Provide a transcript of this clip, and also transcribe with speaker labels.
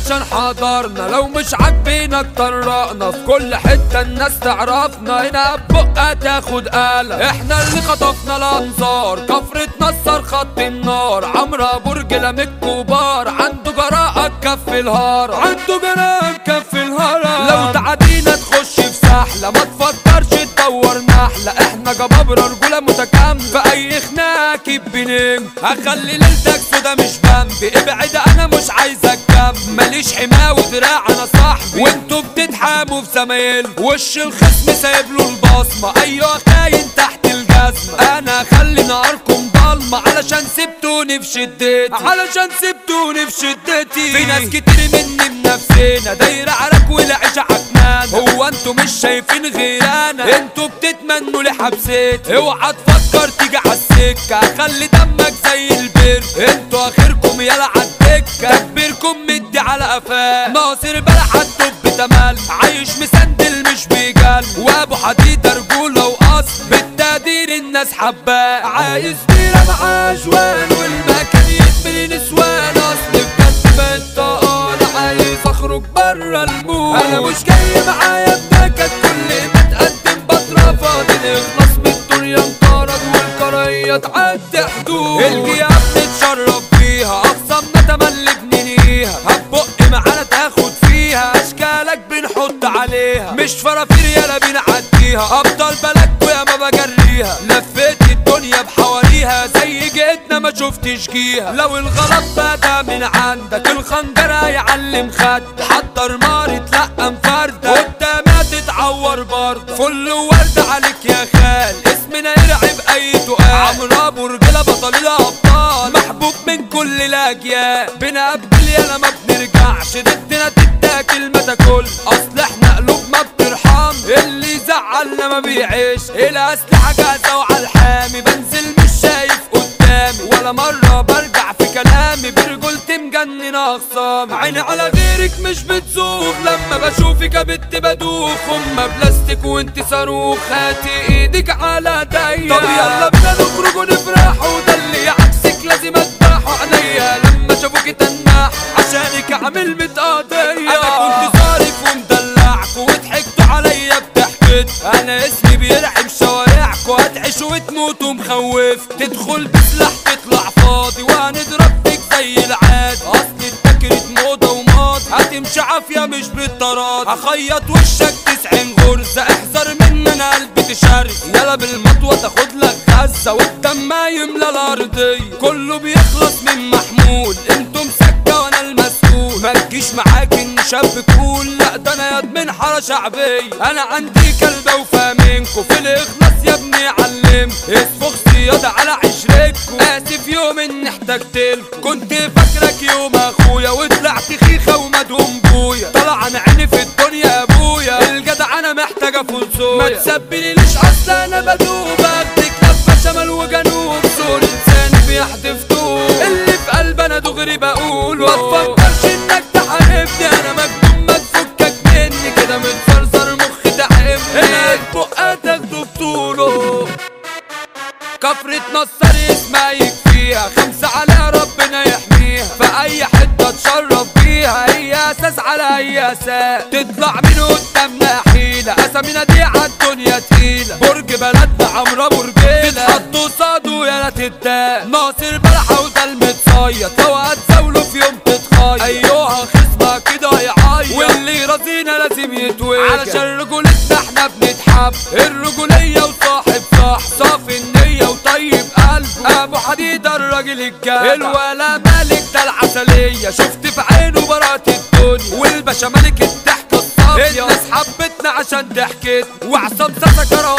Speaker 1: علشان حضرنا لو مش عاجبينك طرقنا في كل حتة الناس تعرفنا هنا بقى تاخد آلة احنا اللي خطفنا الانظار كفرة نصر خط النار عمرو برج لمك كبار عنده جراءة كف الهار عنده جراءة كف الهرم لو تعدينا تخش في سحلة ما تفكرش تدور نحلة احنا جبابرة رجولة متكاملة في اي خناقة كيب بنم هخلي ليلتك سودا مش بمبي ابعد انا مش عايزك جنب ماليش حماية ودراع انا صاحبي وانتوا بتتحاموا في زمايل وش الخصم سايب له البصمة ايوه خاين تحت الجزمة انا خلي نهاركم ضلمة علشان سبتوني في شدتي علشان سبتوني في شدتي في ناس كتير مني بنفسنا دايرة عرك والعيش عكنان هو انتوا مش شايفين غير انا انتوا بتتمنوا لي حبستي اوعى تفكر تيجي عالسكة خلي دمك زي البر انتوا اخركم يلا عالدكة تكبيركم مدي على قفاه ناصر بلح الدب تمل عايش مسندل مش بيجل وابو حديد رجولة واصل بالتقدير الناس حباه عايز بيرة مع جوان والمكان يتملي نسوان اصل بجد بالطقال عايز اخرج برا المود انا مش جاي معايا بنكد كل ما تقدم بترفض نخلص من الدنيا انقرض والكراهية تعدي حدود الجياب نتشرف فيها اقسامنا تملي بننهيها هتبق معانا تاخد فيها اشكالك بنحط عليها مش فرافير يلا بنعديها افضل بلد ويا ما بجريها لفيت الدنيا بحواليها زي جيتنا ما شفتش جيها لو الغلط بدا من عندك الخنجرة يعلم خد حضر مار تلقى مفردة قدامها تتعور برضه فل وورد عليك يا خال اسمنا يرعب اي تقال عمرو ابو رجاله بطل الابطال محبوب من كل الاجيال بنقبل يالا ما بنرجعش ضدنا تتاكل ما تاكل اصل احنا قلوب ما بترحم اللي زعلنا ما بيعيش الاسلحه جاهزه وعلى الحامي بنزل مش شايف قدامي ولا مره برجع في كلامي برجولتي مجنن اخصامي عيني على غيرك مش بتزوغ لما بشوفك يا بت بدوخ هما بلاستيك وانت صاروخ هاتي ايدك على دايا طب يلا بينا نخرج ونفرح وده اللي عكسك لازم اذبحه عينيا لما شافوك تنح عشانك عامل متقاضية انا كنت صارف ومدلعك وضحكتوا عليا بضحكت انا اسمي بيرعب شوارعكوا هتعيش وتموت ومخوف تدخل بسلاح تطلع فاضي وهنضرب فيك زي العاد اصل اتكرت موضة وماضي هتمشي عافية مش بالطراد هخيط وشك تسعين غرزة احذر من انا قلبي تشرس يلا بالمطوة تاخد لك غزة والدم يملى الارضية كله بيخلص من محمول انتوا مسكة وانا المسؤول ما تجيش معاك ان شاب كول لا ده انا ياد من حارة شعبية انا عندي كلبة وفاهمينكوا في الاخلاص يا ابني علم اسفخ صيادة على عشرتكوا اسف يوم اني احتجتلكوا كنت فاكرك يوم اخويا وطلعت خيخة ومدهون بويا طلع انا عيني في الدنيا يا ابويا الجدع انا محتاجة فلسويا ما تسبليليش اصل انا بدوب اخدك لفة شمال وجنوب صور انسان بيحدف طوب اللي في قلبي انا دغري بقول ما تفكرش انك تحاربني انا مجنون ما تفكك مني كده متزرزر مخي تعبني هنا بقى تاخده بطوله كفرة نصر اسمها يكفيها خمسة على ربنا يحميها في أي حتة تشرف بيها هي أساس على أي أساس تطلع من قدامنا حيلة أسامينا دي عالدنيا تقيلة برج بلدنا عمرو برجيلة تتحط قصاده يا لا تتضايق ناصر بلحة وده المتصيد لو هتزاوله في يوم تتخيل أيوها خصمها كده هيعيط واللي رازينا لازم يتوجع علشان رجولتنا احنا بنتحب الرجولية وصاحب صح صافي النية وطيب قلبه ابو حديد الراجل الجدع الولا مالك ده العسلية شفت في عينه براءة الدنيا والباشا ملك الضحكة الصافية الناس حبتنا عشان ضحكت وعصام ساسا